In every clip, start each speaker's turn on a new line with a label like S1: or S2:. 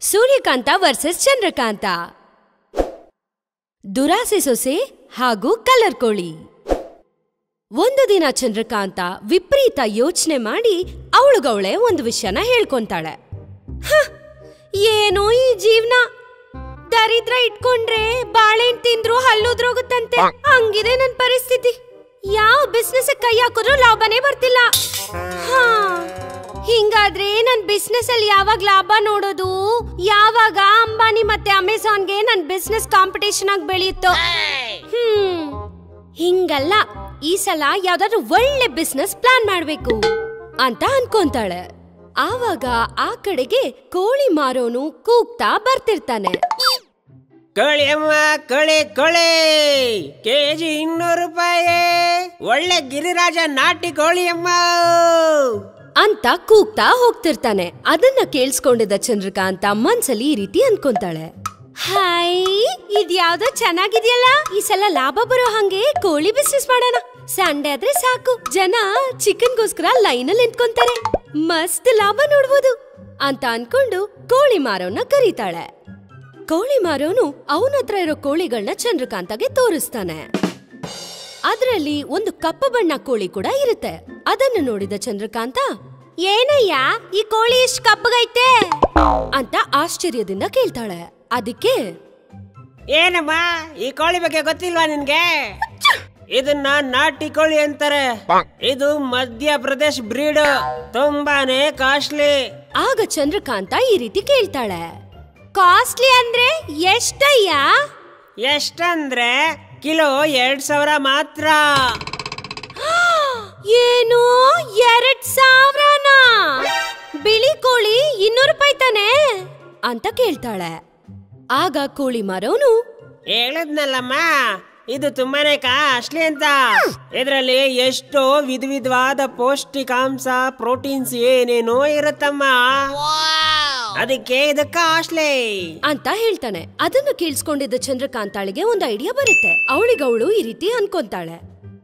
S1: ಸೂರ್ಯಕಾಂತ versus Chandrakanta ದುರಾಸೆ ಸೊಸೆ ಹಾಗೂ ಕಲರ್ ಕೋಳಿ ಒಂದು ದಿನ ಚಂದ್ರಕಾಂತ ವಿಪರೀತ ಯೋಚನೆ ಮಾಡಿ ಅವಳುಗವಳೆ ಒಂದು ವಿಷಯನ ಹೇಳ್ಕೊಂತಾಳೆ "ಹ, ಏನೋ ಈ ಜೀವನ ದರಿದ್ರ ಇಟ್ಕೊಂಡ್ರೆ ಬಾಳೆಹಣ್ಣು ತಿಂದ್ರು ಹಲ್ಲುದ್ರೋಗುತ್ತಂತೆ ಹಂಗಿದೆ ನನ್ ಪರಿಸ್ಥಿತಿ ಯಾವ ಬಿಸ್ನೆಸ್ ಕೈ ಹಾಕಿದ್ರು ಲಾಭನೇ ಬರ್ತಿಲ್ಲ ಹಾ ಹಿಂಗಾದ್ರೆ ನನ್ ಬಿಸ್ನೆಸ್ ಅಲ್ಲಿ ಯಾವಾಗ ಲಾಭ ನೋಡೋದು ಯಾವಾಗ ಅಂಬಾನಿ ಮತ್ತೆ ಅಮೆಝಾನ್ಗೆ ನನ್ ಬಿಸ್ನೆಸ್ ಕಾಂಪಿಟೇಷನ್ ಆಗಿ ಬೆಳೆಯುತ್ತೋ ಹ್ಮ್ ಹಿಂಗಲ್ಲ ಈ ಸಲ ಯಾವ್ದಾದ್ರು ಒಳ್ಳೆ ಬಿಸ್ನೆಸ್ ಪ್ಲಾನ್ ಮಾಡ್ಬೇಕು ಅಂತ ಅನ್ಕೊಂತಾಳೆ ಆವಾಗ ಆ ಕಡೆಗೆ ಕೋಳಿ ಮಾರೋನು ಕೂಗ್ತಾ ಬರ್ತಿರ್ತಾನೆ
S2: ಕೋಳಿ ಅಮ್ಮ ಕೋಳಿ ಕೋಳಿ ಕೆಜಿ ಇನ್ನೂರು ರೂಪಾಯಿ ಒಳ್ಳೆ ಗಿರಿರಾಜ ನಾಟಿ ಕೋಳಿ ಅಮ್ಮ
S1: ಅಂತ ಕೂಗ್ತಾ ಹೋಗ್ತಿರ್ತಾನೆ ಅದನ್ನ ಕೇಳಿಸ್ಕೊಂಡಿದ್ದ ಚಂದ್ರಕಾಂತ ಮನ್ಸಲ್ಲಿ ಈ ರೀತಿ ಅನ್ಕೊಂತಾಳೆ ಹಾಯ್ ಇದ್ಯಾವ್ದೋ ಚೆನ್ನಾಗಿದ್ಯಲ್ಲ ಈ ಸಲ ಲಾಭ ಬರೋ ಹಂಗೆ ಕೋಳಿ ಬಿಸ್ನೆಸ್ ಮಾಡೋಣ ಸಂಡೆ ಆದ್ರೆ ಸಾಕು ಜನ ಚಿಕನ್ಗೋಸ್ಕರ ಲೈನಲ್ಲಿ ನಿಂತ್ಕೊಂತಾರೆ ಮಸ್ತ್ ಲಾಭ ನೋಡ್ಬೋದು ಅಂತ ಅನ್ಕೊಂಡು ಕೋಳಿ ಮಾರೋನ ಕರೀತಾಳೆ ಕೋಳಿ ಮಾರೋನು ಅವನ ಹತ್ರ ಇರೋ ಕೋಳಿಗಳನ್ನ ಚಂದ್ರಕಾಂತಗೆ ತೋರಿಸ್ತಾನೆ ಅದರಲ್ಲಿ ಒಂದು ಕಪ್ಪು ಬಣ್ಣ ಕೋಳಿ ಕೂಡ ಇರುತ್ತೆ ಅದನ್ನು ನೋಡಿದ ಚಂದ್ರಕಾಂತ ಏನಯ್ಯ ಈ ಕೋಳಿ ಇಷ್ಟು ಕಪ್ಪಗೈತೆ ಅಂತ ಆಶ್ಚರ್ಯದಿಂದ ಕೇಳ್ತಾಳೆ ಅದಕ್ಕೆ
S2: ಏನಮ್ಮ ಈ ಕೋಳಿ ಬಗ್ಗೆ ಗೊತ್ತಿಲ್ವಾ ನಿನ್ಗೆ ಇದನ್ನ ನಾಟಿ ಕೋಳಿ ಅಂತಾರೆ ಇದು ಮಧ್ಯಪ್ರದೇಶ್ ಬ್ರೀಡ್ ತುಂಬಾನೇ ಕಾಸ್ಟ್ಲಿ
S1: ಆಗ ಚಂದ್ರಕಾಂತ ಈ ರೀತಿ ಕೇಳ್ತಾಳೆ ಕಾಸ್ಟ್ಲಿ ಅಂದ್ರೆ ಎಷ್ಟಯ್ಯ
S2: ಎಷ್ಟಂದ್ರೆ ಕಿಲೋ ಎರಡ್ ಸಾವಿರ ಮಾತ್ರ
S1: ಏನು ಎರಡ್ ಸಾವಿರನ ಬಿಳಿ ಕೋಳಿ ಇನ್ನೂರು ರೂಪಾಯಿ ತಾನೆ ಅಂತ ಕೇಳ್ತಾಳೆ ಆಗ ಕೋಳಿ ಮಾರೋನು
S2: ಹೇಳದ್ನಲ್ಲಮ್ಮ ಇದು ತುಂಬಾನೇ ಕಾಸ್ಟ್ಲಿ ಅಂತ ಇದರಲ್ಲಿ ಎಷ್ಟೋ ವಿಧ ವಿಧವಾದ ಪೌಷ್ಟಿಕಾಂಶ ಪ್ರೋಟೀನ್ಸ್ ಏನೇನೋ ಇರುತ್ತಮ್ಮ ಅದಕ್ಕೆ ಇದು ಕಾಸ್ಟ್ಲಿ
S1: ಅಂತ ಹೇಳ್ತಾನೆ ಅದನ್ನು ಕೇಳಿಸ್ಕೊಂಡಿದ್ದ ಚಂದ್ರಕಾಂತಾಳಿಗೆ ಒಂದು ಐಡಿಯಾ ಬರುತ್ತೆ ಅವಳಿಗವಳು ಈ ರೀತಿ ಅನ್ಕೊಂತಾಳೆ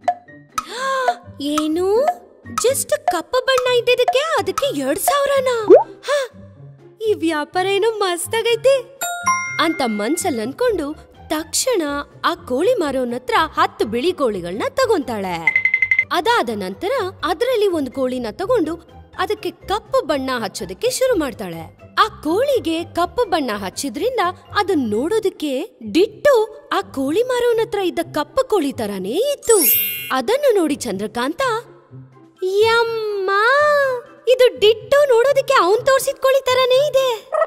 S1: ಏನು ಜಸ್ಟ್ ಕಪ್ಪ ಬಣ್ಣ ಇದ್ದಿದ್ದಕ್ಕೆ ಅದಕ್ಕೆ ಎರಡ್ ಸಾವಿರನಾ ಹ, ಈ ವ್ಯಾಪಾರ ಏನೋ ಮಸ್ತಾಗೈತೆ ಅಂತ ಮನ್ಸಲ್ಲಿ ಅನ್ಕೊಂಡು ತಕ್ಷಣ ಆ ಕೋಳಿ ಮಾರೋನ್ ಹತ್ರ ಹತ್ತು ಬಿಳಿ ಕೋಳಿಗಳನ್ನ ತಗೊಂತಾಳೆ ಅದಾದ ನಂತರ ಅದರಲ್ಲಿ ಒಂದು ಕೋಳಿನ ತಗೊಂಡು ಅದಕ್ಕೆ ಕಪ್ಪು ಬಣ್ಣ ಹಚ್ಚೋದಕ್ಕೆ ಶುರು ಮಾಡ್ತಾಳೆ ಆ ಕೋಳಿಗೆ ಕಪ್ಪು ಬಣ್ಣ ಹಚ್ಚಿದ್ರಿಂದ ಅದನ್ನ ನೋಡೋದಕ್ಕೆ ಡಿಟ್ಟು ಆ ಕೋಳಿ ಮಾರೋನ್ ಹತ್ರ ಇದ್ದ ಕಪ್ಪು ಕೋಳಿ ತರಾನೇ ಇತ್ತು ಅದನ್ನು ನೋಡಿ ಚಂದ್ರಕಾಂತ ಯಮ್ಮ ಇದು ಡಿಟ್ಟು ನೋಡೋದಕ್ಕೆ ಅವನ್ ತೋರ್ಸಿದ ಕೋಳಿ ತರಾನೇ ಇದೆ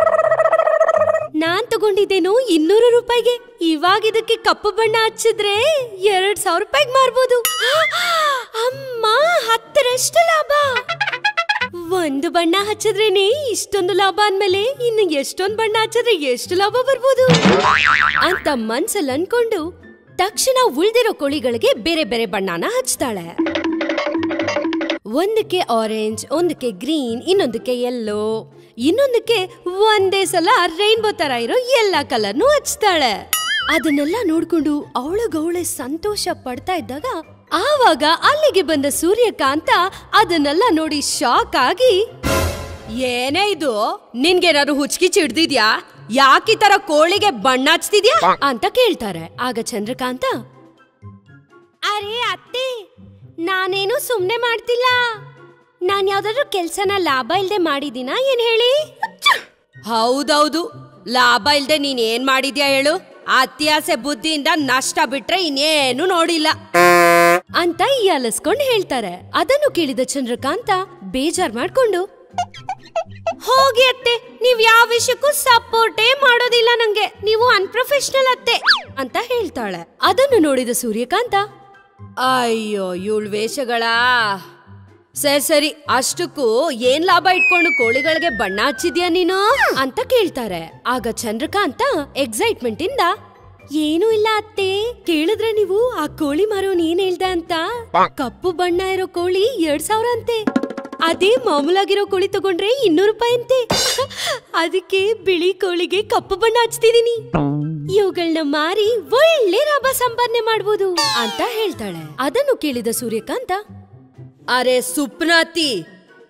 S1: ನಾನ್ ತಗೊಂಡಿದ್ದೇನು ಇನ್ನೂರು ರೂಪಾಯಿಗೆ ಇವಾಗ ಇದಕ್ಕೆ ಕಪ್ಪು ಬಣ್ಣ ಹಚ್ಚಿದ್ರೆ ಎರಡ್ ಸಾವಿರ ರೂಪಾಯಿಗೆ ಮಾರ್ಬೋದು ಅಮ್ಮ ಹತ್ತರಷ್ಟು ಲಾಭ ಒಂದು ಬಣ್ಣ ಹಚ್ಚಿದ್ರೇನೆ ಇಷ್ಟೊಂದು ಲಾಭ ಅಂದ್ಮೇಲೆ ಇನ್ನು ಎಷ್ಟೊಂದು ಬಣ್ಣ ಹಚ್ಚಿದ್ರೆ ಎಷ್ಟು ಲಾಭ ಬರ್ಬೋದು ಅಂತ ಮನ್ಸಲ್ಲಿ ಅನ್ಕೊಂಡು ತಕ್ಷಣ ಉಳ್ದಿರೋ ಕೋಳಿಗಳಿಗೆ ಬೇರೆ ಬೇರೆ ಬಣ್ಣನ ಹಚ್ತಾಳೆ ಒಂದಕ್ಕೆ ಆರೆಂಜ್ ಒಂದಕ್ಕೆ ಗ್ರೀನ್ ಇನ್ನೊಂದಕ್ಕೆ ಯೆಲ್ಲೋ ಇನ್ನೊಂದಕ್ಕೆ ಒಂದೇ ಸಲ ರೈನ್ಬೋ ತರ ಇರೋ ಎಲ್ಲಾ ಕಲರ್ನು ಹಚ್ತಾಳೆ ಅದನ್ನೆಲ್ಲ ನೋಡ್ಕೊಂಡು ಅವಳಗವಳೆ ಸಂತೋಷ ಪಡ್ತಾ ಇದ್ದಾಗ ಆವಾಗ ಅಲ್ಲಿಗೆ ಬಂದ ಸೂರ್ಯಕಾಂತ ಅದನ್ನೆಲ್ಲ ನೋಡಿ ಶಾಕ್ ಆಗಿ ಏನೇ ಇದು ನಿನ್ಗೇನಾದ್ರು ಹುಚ್ಕಿ ಚಿಡ್ದಿದ್ಯಾ ಯಾಕೆ ತರ ಕೋಳಿಗೆ ಬಣ್ಣ ಹಚ್ತಿದ್ಯಾ ಅಂತ ಕೇಳ್ತಾರೆ ಆಗ ಚಂದ್ರಕಾಂತ ಅರೆ ಅತ್ತೆ ನಾನೇನು ಸುಮ್ನೆ ಮಾಡ್ತಿಲ್ಲ ನಾನ್ ಯಾವ್ದಾದ್ರು ಕೆಲ್ಸನ ಲಾಭ ಇಲ್ದೆ ಮಾಡಿದೀನ ಏನ್ ಹೇಳಿ ಹೌದೌದು ಲಾಭ ಇಲ್ದೆ ನೀನ್ ಏನ್ ಮಾಡಿದ್ಯಾ ಹೇಳು ಅತ್ಯಾಸೆ ಬುದ್ಧಿಯಿಂದ ನಷ್ಟ ಬಿಟ್ರೆ ಇನ್ನೇನು ನೋಡಿಲ್ಲ ಅಂತ ಅಲಸ್ಕೊಂಡ್ ಹೇಳ್ತಾರೆ ಅದನ್ನು ಕೇಳಿದ ಚಂದ್ರಕಾಂತ ಬೇಜಾರ್ ಮಾಡ್ಕೊಂಡು ಹೋಗಿ ಅತ್ತೆ ನೀವ್ ಯಾವ ವಿಷಯಕ್ಕೂ ಸಪೋರ್ಟೇ ಮಾಡೋದಿಲ್ಲ ನಂಗೆ ನೀವು ಅನ್ಪ್ರೊಫೆಷನಲ್ ಅತ್ತೆ ಅಂತ ಹೇಳ್ತಾಳೆ ಅದನ್ನು ನೋಡಿದ ಸೂರ್ಯಕಾಂತ ಅಯ್ಯೋ ಇವಳ್ ವೇಷಗಳ ಸರಿ ಸರಿ ಅಷ್ಟಕ್ಕೂ ಏನ್ ಲಾಭ ಇಟ್ಕೊಂಡು ಕೋಳಿಗಳಿಗೆ ಬಣ್ಣ ಹಚ್ಚಿದ್ಯಾ ನೀನು ಅಂತ ಕೇಳ್ತಾರೆ ಆಗ ಚಂದ್ರಕಾಂತ ಎಕ್ಸೈಟ್ಮೆಂಟ್ ಇಂದ ಏನೂ ಇಲ್ಲ ಅತ್ತೆ ಕೇಳಿದ್ರೆ ನೀವು ಆ ಕೋಳಿ ಮಾರೋನ್ ಏನ್ ಹೇಳ್ದ ಅಂತ ಕಪ್ಪು ಬಣ್ಣ ಇರೋ ಕೋಳಿ ಎರಡ್ ಸಾವಿರ ಅಂತೆ ಅದೇ ಮಾಮೂಲಾಗಿರೋ ಕೋಳಿ ತಗೊಂಡ್ರೆ ಇನ್ನೂರು ರೂಪಾಯಿ ಅಂತೆ ಅದಕ್ಕೆ ಬಿಳಿ ಕೋಳಿಗೆ ಕಪ್ಪು ಬಣ್ಣ ಹಚ್ತಿದೀನಿ ಇವುಗಳನ್ನ ಮಾರಿ ಒಳ್ಳೆ ಲಾಭ ಸಂಪಾದನೆ ಮಾಡ್ಬೋದು ಅಂತ ಹೇಳ್ತಾಳೆ ಅದನ್ನು ಕೇಳಿದ ಸೂರ್ಯಕಾಂತ ಅರೆ ಸುಪ್ನಾತಿ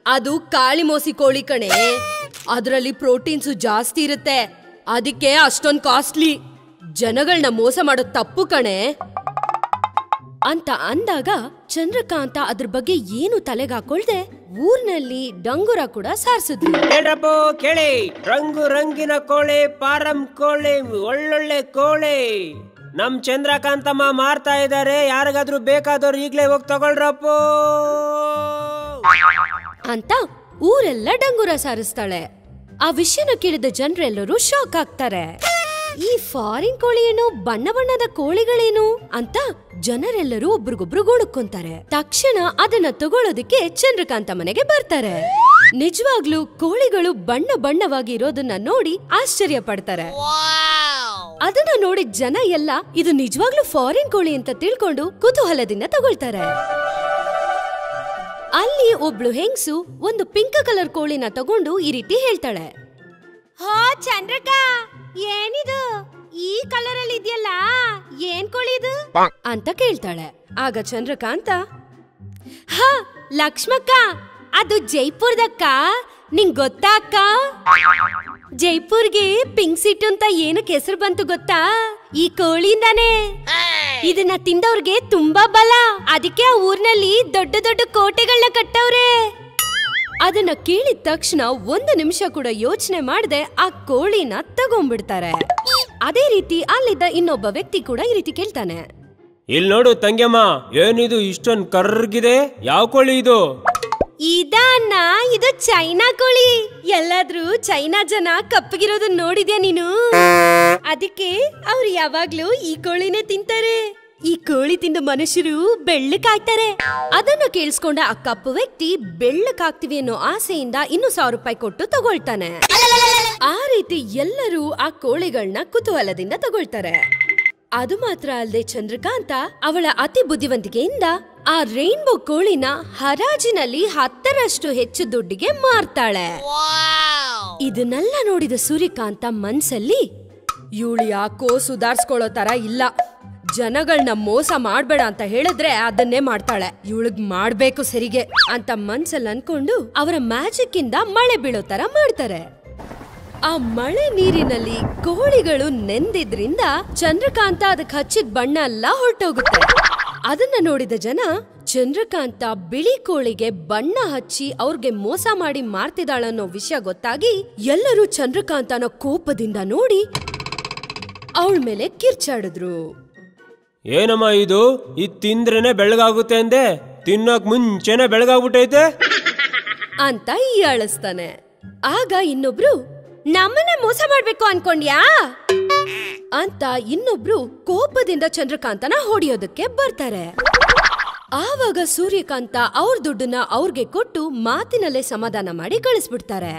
S1: ಅದು ಕಾಳಿ ಮೋಸಿ ಕೋಳಿ ಕಣೆ ಅದರಲ್ಲಿ ಪ್ರೋಟೀನ್ಸ್ ಜಾಸ್ತಿ ಇರುತ್ತೆ ಅದಕ್ಕೆ ಅಷ್ಟೊಂದ್ ಕಾಸ್ಟ್ಲಿ ಜನಗಳನ್ನ ಮೋಸ ಮಾಡೋ ತಪ್ಪು ಕಣೆ ಅಂತ ಅಂದಾಗ ಚಂದ್ರಕಾಂತ ಅದ್ರ ಬಗ್ಗೆ ಏನು ತಲೆಗಾಕೊಳ್ದೆ ಊರ್ನಲ್ಲಿ ಡಂಗುರ ಕೂಡ ಸಾರಿಸಿದ್ಲು
S2: ಹೇಳ್ರಪ್ಪ ಕೇಳಿ ರಂಗು ರಂಗಿನ ಕೋಳಿ ಪಾರಂ ಕೋಳಿ ಒಳ್ಳೊಳ್ಳೆ ಕೋಳಿ ನಮ್ ಚಂದ್ರಕಾಂತಮ್ಮ ಮಾರ್ತಾ ಇದಾರೆ ಯಾರಿಗಾದ್ರೂ ಬೇಕಾದವ್ರು ಈಗ್ಲೇ ಹೋಗಿ ತಗೊಳ್ರಪ್ಪ
S1: ಅಂತ ಊರೆಲ್ಲ ಡಂಗುರ ಸಾರಿಸ್ತಾಳೆ ಆ ವಿಷಯನ ಕೇಳಿದ ಜನರೆಲ್ಲರೂ ಶಾಕ್ ಆಗ್ತಾರೆ ಈ ಫಾರಿನ್ ಕೋಳಿ ಏನು ಬಣ್ಣ ಬಣ್ಣದ ಕೋಳಿಗಳೇನು ಅಂತ ಜನರೆಲ್ಲರೂ ಒಬ್ರಿಗೊಬ್ರು ಗೋಳುಕೊಂತಾರೆ ತಕ್ಷಣ ಅದನ್ನ ತಗೊಳ್ಳೋದಕ್ಕೆ ಚಂದ್ರಕಾಂತ ಮನೆಗೆ ಬರ್ತಾರೆ ನಿಜವಾಗ್ಲೂ ಕೋಳಿಗಳು ಬಣ್ಣ ಬಣ್ಣವಾಗಿ ಇರೋದನ್ನ ನೋಡಿ ಆಶ್ಚರ್ಯ ಪಡ್ತಾರೆ ಅದನ್ನ ನೋಡಿದ ಜನ ಎಲ್ಲ ಇದು ನಿಜವಾಗ್ಲೂ ಫಾರಿನ್ ಕೋಳಿ ಅಂತ ತಿಳ್ಕೊಂಡು ಕುತೂಹಲದಿಂದ ತಗೊಳ್ತಾರೆ ಅಲ್ಲಿ ಒಬ್ಳು ಹೆಂಗ್ಸು ಒಂದು ಪಿಂಕ್ ಕಲರ್ ಕೋಳಿನ ತಗೊಂಡು ಈ ರೀತಿ ಹೇಳ್ತಾಳೆ ಹಾ ಚಂದ್ರಕ ಏನಿದು ಈ ಕಲರ್ ಅಲ್ಲಿ ಇದೆಯಲ್ಲ ಏನ್ ಕೋಳಿ ಇದು ಅಂತ ಕೇಳ್ತಾಳೆ ಆಗ ಚಂದ್ರಕಾಂತ ಹಾ ಲಕ್ಷ್ಮಕ್ಕ ಅದು ಜೈಪುರದಕ್ಕ ನಿಂಗ್ ಗೊತ್ತಾ ಅಕ್ಕ ಜೈಪುರ್ಗೆ ಪಿಂಕ್ ಸಿಟ್ ಅಂತ ಏನಕ್ಕೆ ಹೆಸರು ಬಂತು ಗೊತ್ತಾ ಈ ಕೋಳಿಯಿಂದಾನೆ ಇದನ್ನ ತಿಂದವ್ರಿಗೆ ತುಂಬಾ ಬಲ ಅದಕ್ಕೆ ಆ ಊರ್ನಲ್ಲಿ ದೊಡ್ಡ ದೊಡ್ಡ ಕೋಟೆಗಳನ್ನ ಕಟ್ಟವ್ರೆ ಅದನ್ನ ಕೇಳಿದ ತಕ್ಷಣ ಒಂದು ನಿಮಿಷ ಕೂಡ ಯೋಚನೆ ಮಾಡದೆ ಆ ಕೋಳಿನ ತಗೊಂಡ್ಬಿಡ್ತಾರೆ ಅದೇ ರೀತಿ ಅಲ್ಲಿದ್ದ ಇನ್ನೊಬ್ಬ ವ್ಯಕ್ತಿ ಕೂಡ ಈ ರೀತಿ ಕೇಳ್ತಾನೆ
S2: ಇಲ್ಲಿ ನೋಡು ತಂಗ್ಯಮ್ಮ ಏನಿದು ಇಷ್ಟೊಂದ್ ಕರ್ಗಿದೆ ಯಾವ ಕೋಳಿ ಇದು
S1: ಇದನ್ನ ಇದು ಚೈನಾ ಕೋಳಿ ಎಲ್ಲಾದ್ರೂ ಚೈನಾ ಜನ ಕಪ್ಪಗಿರೋದನ್ನ ನೋಡಿದ್ಯಾ ನೀನು ಅದಕ್ಕೆ ಅವ್ರು ಯಾವಾಗ್ಲೂ ಈ ಕೋಳಿನೇ ತಿಂತಾರೆ ಈ ಕೋಳಿ ತಿಂದ ಮನುಷ್ಯರು ಬೆಳ್ಳಕ್ಕಾಗ್ತಾರೆ ಅದನ್ನ ಕೇಳಿಸ್ಕೊಂಡ ಆ ಕಪ್ಪು ವ್ಯಕ್ತಿ ಬೆಳ್ಳಕ್ಕಾಗ್ತಿವಿ ಅನ್ನೋ ಆಸೆಯಿಂದ ಇನ್ನು ಸಾವಿರ ರೂಪಾಯಿ ಕೊಟ್ಟು ತಗೊಳ್ತಾನೆ ಆ ರೀತಿ ಎಲ್ಲರೂ ಆ ಕೋಳಿಗಳನ್ನ ಕುತೂಹಲದಿಂದ ತಗೊಳ್ತಾರೆ ಅದು ಮಾತ್ರ ಅಲ್ಲದೆ ಚಂದ್ರಕಾಂತ ಅವಳ ಅತಿ ಬುದ್ಧಿವಂತಿಕೆಯಿಂದ ಆ ರೈನ್ಬೋ ಕೋಳಿನ ಹರಾಜಿನಲ್ಲಿ ಹತ್ತರಷ್ಟು ಹೆಚ್ಚು ದುಡ್ಡಿಗೆ ಮಾರ್ತಾಳೆ ಇದನ್ನೆಲ್ಲ ನೋಡಿದ ಸೂರ್ಯಕಾಂತ ಮನ್ಸಲ್ಲಿ ಇವಳು ಯಾಕೋ ಸುಧಾರ್ಸ್ಕೊಳ್ಳೋ ತರ ಇಲ್ಲ ಜನಗಳನ್ನ ಮೋಸ ಮಾಡ್ಬೇಡ ಅಂತ ಹೇಳಿದ್ರೆ ಅದನ್ನೇ ಮಾಡ್ತಾಳೆ ಇವಳಿಗ್ ಮಾಡ್ಬೇಕು ಸರಿಗೆ ಅಂತ ಮನ್ಸಲ್ಲಿ ಅನ್ಕೊಂಡು ಅವರ ಮ್ಯಾಜಿಕ್ ಇಂದ ಮಳೆ ಬೀಳೋ ತರ ಮಾಡ್ತಾರೆ ಆ ಮಳೆ ನೀರಿನಲ್ಲಿ ಕೋಳಿಗಳು ನೆಂದಿದ್ರಿಂದ ಚಂದ್ರಕಾಂತ ಅದಕ್ಕೆ ಹಚ್ಚಿದ ಬಣ್ಣ ಎಲ್ಲ ಹೊರಟೋಗುತ್ತೆ ಅದನ್ನ ನೋಡಿದ ಜನ ಚಂದ್ರಕಾಂತ ಬಿಳಿ ಕೋಳಿಗೆ ಬಣ್ಣ ಹಚ್ಚಿ ಅವ್ರಿಗೆ ಮೋಸ ಮಾಡಿ ಮಾರ್ತಿದಾಳನ್ನೋ ವಿಷಯ ಗೊತ್ತಾಗಿ ಎಲ್ಲರೂ ಚಂದ್ರಕಾಂತನ ಕೋಪದಿಂದ ನೋಡಿ ಅವಳ ಮೇಲೆ ಕಿರ್ಚಾಡಿದ್ರು
S2: ಏನಮ್ಮ ಇದು ಇದು ತಿಂದ್ರೇನೆ ಬೆಳಗಾಗುತ್ತೆ ಅಂದೆ ತಿನ್ನೋಕ್ ಮುಂಚೆನೆ ಬೆಳಗಾಗ್ಬಿಟ್ಟೈತೆ
S1: ಅಂತ ಹೀಯಾಳಿಸ್ತಾನೆ ಆಗ ಇನ್ನೊಬ್ರು ನಮ್ಮನ್ನ ಮೋಸ ಮಾಡ್ಬೇಕು ಅನ್ಕೊಂಡ್ಯಾ ಅಂತ ಇನ್ನೊಬ್ರು ಕೋಪದಿಂದ ಚಂದ್ರಕಾಂತನ ಹೊಡೆಯೋದಕ್ಕೆ ಬರ್ತಾರೆ ಆವಾಗ ಸೂರ್ಯಕಾಂತ ಅವ್ರ ದುಡ್ಡನ್ನ ಅವ್ರಿಗೆ ಕೊಟ್ಟು ಮಾತಿನಲ್ಲೇ ಸಮಾಧಾನ ಮಾಡಿ ಕಳಿಸ್ಬಿಡ್ತಾರೆ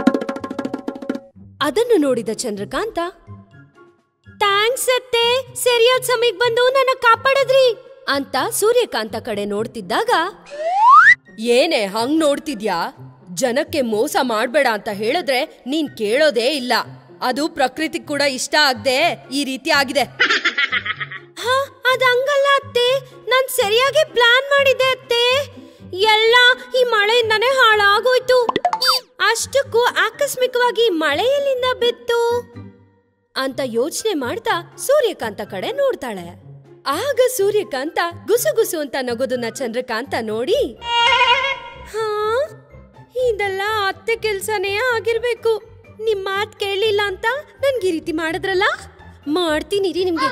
S1: ಅದನ್ನು ನೋಡಿದ ಚಂದ್ರಕಾಂತ ಥ್ಯಾಂಕ್ಸ್ ಅತ್ತೆ ಸರಿಯಾದ ಸಮಯಕ್ಕೆ ಬಂದು ನನ್ನ ಕಾಪಾಡಿದ್ರಿ ಅಂತ ಸೂರ್ಯಕಾಂತ ಕಡೆ ನೋಡ್ತಿದ್ದಾಗ ಏನೇ ಹಂಗ್ ನೋಡ್ತಿದ್ಯಾ ಜನಕ್ಕೆ ಮೋಸ ಮಾಡ್ಬೇಡ ಅಂತ ಹೇಳಿದ್ರೆ ನೀನ್ ಕೇಳೋದೇ ಇಲ್ಲ ಅದು ಪ್ರಕೃತಿ ಕೂಡ ಇಷ್ಟ ಆಗದೆ ಈ ರೀತಿ ಆಗಿದೆ ಹಾ ಅದ್ ಹಂಗಲ್ಲ ಅತ್ತೆ ನಾನ್ ಸರಿಯಾಗಿ ಪ್ಲಾನ್ ಮಾಡಿದ್ದೆ ಅತ್ತೆ ಎಲ್ಲ ಈ ಮಳೆಯಿಂದಾನೇ ಹಾಳಾಗೋಯ್ತು ಅಷ್ಟಕ್ಕೂ ಆಕಸ್ಮಿಕವಾಗಿ ಮಳೆ ಎಲ್ಲಿಂದ ಬಿತ್ತು ಅಂತ ಯೋಚನೆ ಮಾಡ್ತಾ ಸೂರ್ಯಕಾಂತ ಕಡೆ ನೋಡ್ತಾಳೆ ಆಗ ಸೂರ್ಯಕಾಂತ ಗುಸುಗುಸು ಅಂತ ನಗೋದನ್ನ ಚಂದ್ರಕಾಂತ ನೋಡಿ ಹಾ ಇದೆಲ್ಲ ಅತ್ತೆ ಕೆಲ್ಸನೇ ಆಗಿರ್ಬೇಕು ನಿಮ್ ಮಾತ್ ಕೇಳಲಿಲ್ಲ ಅಂತ ನನ್ಗೆ ಈ ರೀತಿ ಮಾಡಿದ್ರಲ್ಲ ಮಾಡ್ತೀನಿ ರೀ ನಿಮ್ಗೆ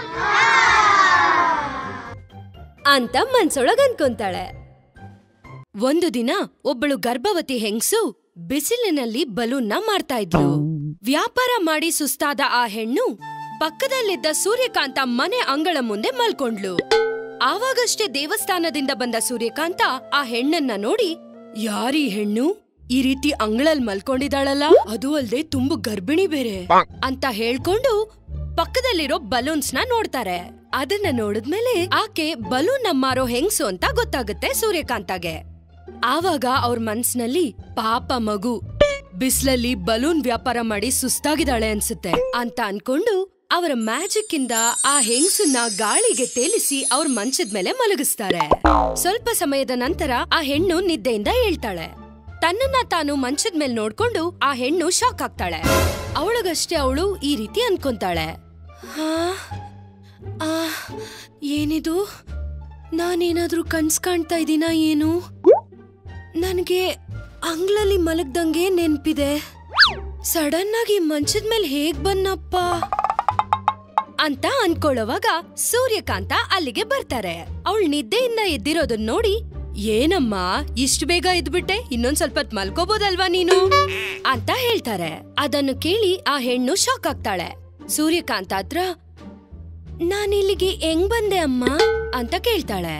S1: ಅಂತ ಮನ್ಸೊಳಗ್ ಅನ್ಕೊಂತಾಳೆ ಒಂದು ದಿನ ಒಬ್ಬಳು ಗರ್ಭವತಿ ಹೆಂಗ್ಸು ಬಿಸಿಲಿನಲ್ಲಿ ಬಲೂನ್ನ ಮಾರ್ತಾ ಇದ್ಲು ವ್ಯಾಪಾರ ಮಾಡಿ ಸುಸ್ತಾದ ಆ ಹೆಣ್ಣು ಪಕ್ಕದಲ್ಲಿದ್ದ ಸೂರ್ಯಕಾಂತ ಮನೆ ಅಂಗಳ ಮುಂದೆ ಮಲ್ಕೊಂಡ್ಲು ಆವಾಗಷ್ಟೇ ದೇವಸ್ಥಾನದಿಂದ ಬಂದ ಸೂರ್ಯಕಾಂತ ಆ ಹೆಣ್ಣನ್ನ ನೋಡಿ ಯಾರೀ ಹೆಣ್ಣು ಈ ರೀತಿ ಅಂಗಳಲ್ ಮಲ್ಕೊಂಡಿದಾಳಲ್ಲ ಅದು ಅಲ್ದೆ ತುಂಬು ಗರ್ಭಿಣಿ ಬೇರೆ ಅಂತ ಹೇಳ್ಕೊಂಡು ಪಕ್ಕದಲ್ಲಿರೋ ಬಲೂನ್ಸ್ ನ ನೋಡ್ತಾರೆ ಅದನ್ನ ನೋಡಿದ್ಮೇಲೆ ಆಕೆ ಬಲೂನ್ ಮಾರೋ ಹೆಂಗ್ಸು ಅಂತ ಗೊತ್ತಾಗುತ್ತೆ ಸೂರ್ಯಕಾಂತಗೆ ಆವಾಗ ಅವ್ರ ಮನ್ಸ್ನಲ್ಲಿ ಪಾಪ ಮಗು ಬಿಸ್ಲಲ್ಲಿ ಬಲೂನ್ ವ್ಯಾಪಾರ ಮಾಡಿ ಸುಸ್ತಾಗಿದ್ದಾಳೆ ಅನ್ಸುತ್ತೆ ಅಂತ ಅನ್ಕೊಂಡು ಅವರ ಮ್ಯಾಜಿಕ್ ಇಂದ ಆ ಹೆಂಗ್ಸನ್ನ ಗಾಳಿಗೆ ತೇಲಿಸಿ ಅವ್ರ ಮಂಚದ ಮೇಲೆ ಮಲಗಿಸ್ತಾರೆ ಸ್ವಲ್ಪ ಸಮಯದ ನಂತರ ಆ ಹೆಣ್ಣು ನಿದ್ದೆಯಿಂದ ಹೇಳ್ತಾಳೆ ತನ್ನನ್ನ ತಾನು ಮಂಚದ ಮೇಲೆ ನೋಡ್ಕೊಂಡು ಆ ಹೆಣ್ಣು ಶಾಕ್ ಆಗ್ತಾಳೆ ಅವಳಗಷ್ಟೇ ಅವಳು ಈ ರೀತಿ ಅನ್ಕೊಂತಾಳೆ ಹಾ ಆ ಏನಿದು ನಾನೇನಾದ್ರೂ ಕನ್ಸ್ ಕಾಣ್ತಾ ಇದೀನಾ ಏನು ನನಗೆ ಅಂಗ್ಲಲ್ಲಿ ಮಲಗ್ದಂಗೆ ನೆನ್ಪಿದೆ ಸಡನ್ ಆಗಿ ಮಂಚದ ಮೇಲೆ ಹೇಗ್ ಬನ್ನಪ್ಪ ಅಂತ ಅನ್ಕೊಳ್ಳೋವಾಗ ಸೂರ್ಯಕಾಂತ ಅಲ್ಲಿಗೆ ಬರ್ತಾರೆ ಅವಳು ನಿದ್ದೆಯಿಂದ ಎದ್ದಿರೋದನ್ನ ನೋಡಿ ಏನಮ್ಮ ಇಷ್ಟು ಬೇಗ ಎದ್ಬಿಟ್ಟೆ ಇನ್ನೊಂದ್ ಸ್ವಲ್ಪ ಹೊತ್ ಮಲ್ಕೋಬೋದಲ್ವಾ ನೀನು ಅಂತ ಹೇಳ್ತಾರೆ ಅದನ್ನು ಕೇಳಿ ಆ ಹೆಣ್ಣು ಶಾಕ್ ಆಗ್ತಾಳೆ ಸೂರ್ಯಕಾಂತ ಹತ್ರ ನಾನಿಲ್ಲಿಗೆ ಹೆಂಗ್ ಬಂದೆ ಅಮ್ಮ ಅಂತ ಕೇಳ್ತಾಳೆ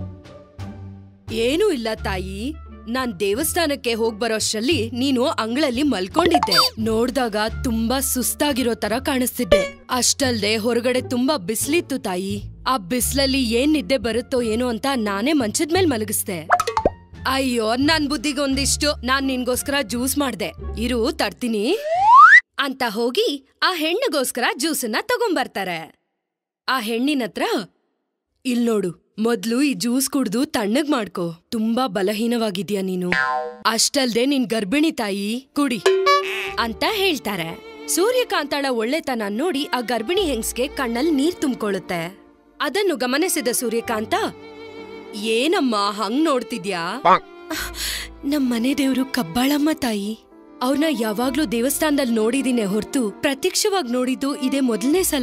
S1: ಏನೂ ಇಲ್ಲ ತಾಯಿ ನಾನ್ ದೇವಸ್ಥಾನಕ್ಕೆ ಹೋಗ್ ಬರೋಷ್ರಲ್ಲಿ ನೀನು ಅಂಗಳಲ್ಲಿ ಮಲ್ಕೊಂಡಿದ್ದೆ ನೋಡ್ದಾಗ ತುಂಬಾ ಸುಸ್ತಾಗಿರೋ ತರ ಕಾಣಿಸ್ತಿದ್ದೆ ಅಷ್ಟಲ್ದೆ ಹೊರಗಡೆ ತುಂಬಾ ಬಿಸ್ಲಿತ್ತು ತಾಯಿ ಆ ಬಿಸ್ಲಲ್ಲಿ ಏನ್ ನಿದ್ದೆ ಬರುತ್ತೋ ಏನೋ ಅಂತ ನಾನೇ ಮಂಚದ ಮೇಲೆ ಮಲಗಿಸ್ದೆ ಅಯ್ಯೋ ನನ್ ಬುದ್ಧಿಗೊಂದಿಷ್ಟು ನಾನ್ ನಿನ್ಗೋಸ್ಕರ ಜ್ಯೂಸ್ ಮಾಡ್ದೆ ಇರು ತರ್ತೀನಿ ಅಂತ ಹೋಗಿ ಆ ಹೆಣ್ಣಿಗೋಸ್ಕರ ಜ್ಯೂಸನ್ನ ತಗೊಂಬರ್ತಾರೆ ಆ ಹೆಣ್ಣಿನತ್ರ ಇಲ್ ನೋಡು ಮೊದ್ಲು ಈ ಜ್ಯೂಸ್ ಕುಡ್ದು ತಣ್ಣಗ್ ಮಾಡ್ಕೋ ತುಂಬಾ ಬಲಹೀನವಾಗಿದ್ಯಾ ನೀನು ಅಷ್ಟಲ್ದೆ ನಿನ್ ಗರ್ಭಿಣಿ ತಾಯಿ ಕುಡಿ ಅಂತ ಹೇಳ್ತಾರೆ ಸೂರ್ಯಕಾಂತಳ ಒಳ್ಳೆತನ ನೋಡಿ ಆ ಗರ್ಭಿಣಿ ಹೆಂಗ್ಸ್ಗೆ ಕಣ್ಣಲ್ಲಿ ನೀರ್ ತುಂಬಿಕೊಳ್ಳುತ್ತೆ ಅದನ್ನು ಗಮನಿಸಿದ ಸೂರ್ಯಕಾಂತ ಏನಮ್ಮ ಹಂಗ್ ನೋಡ್ತಿದ್ಯಾ ನಮ್ ಮನೆ ದೇವ್ರು ಕಬ್ಬಾಳಮ್ಮ ತಾಯಿ ಅವ್ರನ್ನ ಯಾವಾಗ್ಲೂ ದೇವಸ್ಥಾನದಲ್ಲಿ ನೋಡಿದೀನಿ ಹೊರ್ತು ಪ್ರತ್ಯಕ್ಷವಾಗಿ ನೋಡಿದ್ದು ಇದೇ ಮೊದಲನೇ ಸಲ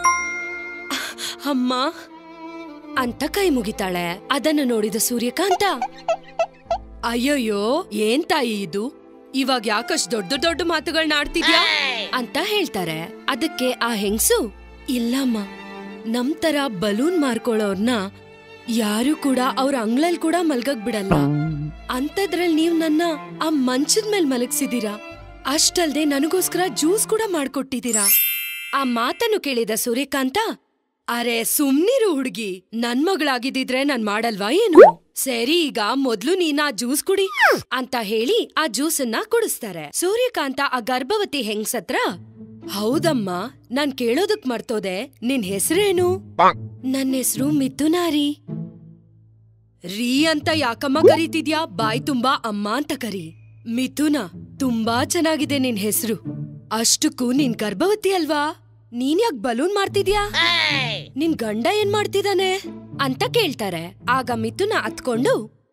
S1: ಅಮ್ಮ ಅಂತ ಕೈ ಮುಗಿತಾಳೆ ಅದನ್ನು ನೋಡಿದ ಸೂರ್ಯಕಾಂತ ಅಯ್ಯಯ್ಯೋ ಏನ್ ತಾಯಿ ಇದು ಇವಾಗ ಯಾಕಷ್ಟು ದೊಡ್ಡ ದೊಡ್ಡ ಮಾತುಗಳನ್ನ ಆಡ್ತಿದ್ಯಾ ಅಂತ ಹೇಳ್ತಾರೆ ಅದಕ್ಕೆ ಆ ಹೆಂಗ್ಸು ಇಲ್ಲಮ್ಮ ನಮ್ ತರ ಬಲೂನ್ ಮಾರ್ಕೊಳ್ಳೋರ್ನ ಯಾರು ಕೂಡ ಅವ್ರ ಅಂಗ್ಳಲ್ ಕೂಡ ಮಲ್ಗಕ್ ಬಿಡಲ್ಲ ಅಂತದ್ರಲ್ಲಿ ನೀವ್ ನನ್ನ ಆ ಮಂಚದ ಮೇಲ್ ಮಲಗ್ಸಿದೀರಾ ಅಷ್ಟಲ್ದೆ ನನಗೋಸ್ಕರ ಜ್ಯೂಸ್ ಕೂಡ ಮಾಡ್ಕೊಟ್ಟಿದೀರಾ ಆ ಮಾತನ್ನು ಕೇಳಿದ ಸೂರ್ಯಕಾಂತ ಅರೆ ಸುಮ್ನಿರು ಹುಡ್ಗಿ ನನ್ ಮಗಳಾಗಿದ್ದಿದ್ರೆ ನಾನ್ ಮಾಡಲ್ವಾ ಏನು ಸರಿ ಈಗ ಮೊದ್ಲು ನೀನ್ ಆ ಜ್ಯೂಸ್ ಕುಡಿ ಅಂತ ಹೇಳಿ ಆ ಜ್ಯೂಸನ್ನ ಕುಡಿಸ್ತಾರೆ ಸೂರ್ಯಕಾಂತ ಆ ಗರ್ಭವತಿ ಹೆಂಗ್ಸತ್ರ ಹೌದಮ್ಮ ನಾನ್ ಕೇಳೋದಕ್ ಮರ್ತೋದೆ ನಿನ್ ಹೆಸರೇನು ನನ್ನ ಹೆಸರು ಮಿಥುನಾರಿ ರೀ ಅಂತ ಯಾಕಮ್ಮ ಕರೀತಿದ್ಯಾ ಬಾಯ್ ತುಂಬಾ ಅಮ್ಮ ಅಂತ ಕರಿ ಮಿಥುನ ತುಂಬಾ ಚೆನ್ನಾಗಿದೆ ನಿನ್ ಹೆಸರು ಅಷ್ಟಕ್ಕೂ ನೀನ್ ಗರ್ಭವತಿ ಅಲ್ವಾ ನೀನ್ ಯಾಕ್ ಬಲೂನ್ ಮಾಡ್ತಿದ್ಯಾ ನಿನ್ ಗಂಡ ಏನ್ ಮಾಡ್ತಿದಾನೆ ಅಂತ ಕೇಳ್ತಾರೆ ಆಗ ಮಿಥುನ ಹತ್ಕೊಂಡು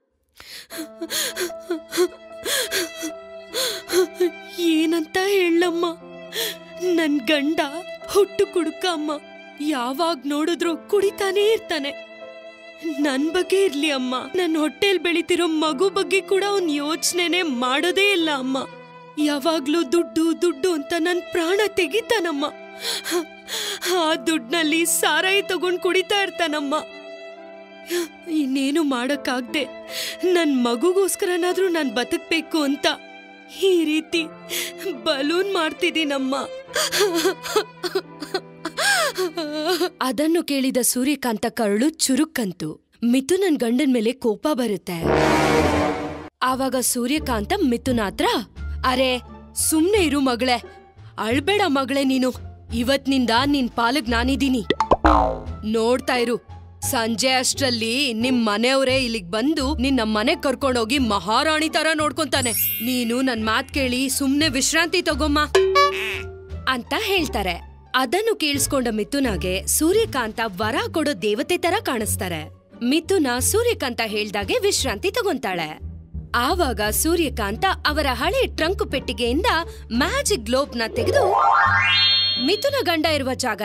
S1: ಏನಂತ ಹೇಳಮ್ಮ ನನ್ ಗಂಡ ಹುಟ್ಟು ಕುಡುಕ ಅಮ್ಮ ಯಾವಾಗ್ ನೋಡಿದ್ರು ಕುಡಿತಾನೇ ಇರ್ತಾನೆ ನನ್ ಬಗ್ಗೆ ಇರ್ಲಿ ಅಮ್ಮ ನನ್ ಹೊಟ್ಟೆಲ್ ಬೆಳಿತಿರೋ ಮಗು ಬಗ್ಗೆ ಕೂಡ ಅವ್ನ್ ಯೋಚನೆನೆ ಮಾಡೋದೇ ಇಲ್ಲ ಅಮ್ಮ ಯಾವಾಗ್ಲೂ ದುಡ್ಡು ದುಡ್ಡು ಅಂತ ನನ್ ಪ್ರಾಣ ತೆಗಿತಾನಮ್ಮ ಆ ದುಡ್ನಲ್ಲಿ ಸಾರಾಯಿ ತಗೊಂಡ್ ಕುಡಿತಾ ಇರ್ತಾನಮ್ಮ ಇನ್ನೇನು ಮಾಡಕ್ಕಾಗ್ದೆ ನನ್ ಮಗುಗೋಸ್ಕರನಾದ್ರೂ ನಾನ್ ಬದುಕ್ಬೇಕು ಅಂತ ಈ ರೀತಿ ಬಲೂನ್ ಮಾಡ್ತಿದ್ದೀನಮ್ಮ ಅದನ್ನು ಕೇಳಿದ ಸೂರ್ಯಕಾಂತ ಕರಳು ಚುರುಕ್ಕಂತು ಮಿಥುನನ್ ಗಂಡನ್ ಮೇಲೆ ಕೋಪ ಬರುತ್ತೆ ಆವಾಗ ಸೂರ್ಯಕಾಂತ ಮಿಥುನ ಹತ್ರ ಅರೆ ಸುಮ್ನೆ ಇರು ಮಗಳೇ ಅಳ್ಬೇಡ ಮಗಳೇ ನೀನು ಇವತ್ನಿಂದ ನಿನ್ ಪಾಲಗ್ ನಾನಿದೀನಿ ನೋಡ್ತಾ ಇರು ಸಂಜೆ ಅಷ್ಟ್ರಲ್ಲಿ ನಿಮ್ ಮನೆಯವರೇ ಇಲ್ಲಿಗ್ ಬಂದು ನಿನ್ನ ಮನೆ ಕರ್ಕೊಂಡೋಗಿ ಮಹಾರಾಣಿ ತರ ನೋಡ್ಕೊಂತಾನೆ ನೀನು ನನ್ ಮಾತ್ ಕೇಳಿ ಸುಮ್ನೆ ವಿಶ್ರಾಂತಿ ತಗೊಮ್ಮ ಅಂತ ಹೇಳ್ತಾರೆ ಅದನ್ನು ಕೇಳಿಸ್ಕೊಂಡ ಮಿಥುನಾಗೆ ಸೂರ್ಯಕಾಂತ ವರ ಕೊಡೋ ದೇವತೆ ತರ ಕಾಣಿಸ್ತಾರೆ ಮಿಥುನ ಸೂರ್ಯಕಾಂತ ಹೇಳ್ದಾಗೆ ವಿಶ್ರಾಂತಿ ತಗೊಂತಾಳೆ ಆವಾಗ ಸೂರ್ಯಕಾಂತ ಅವರ ಹಳೆ ಟ್ರಂಕ್ ಪೆಟ್ಟಿಗೆಯಿಂದ ಮ್ಯಾಜಿಕ್ ಗ್ಲೋಬ್ ನ ತೆಗೆದು ಮಿಥುನ ಗಂಡ ಇರುವ ಜಾಗ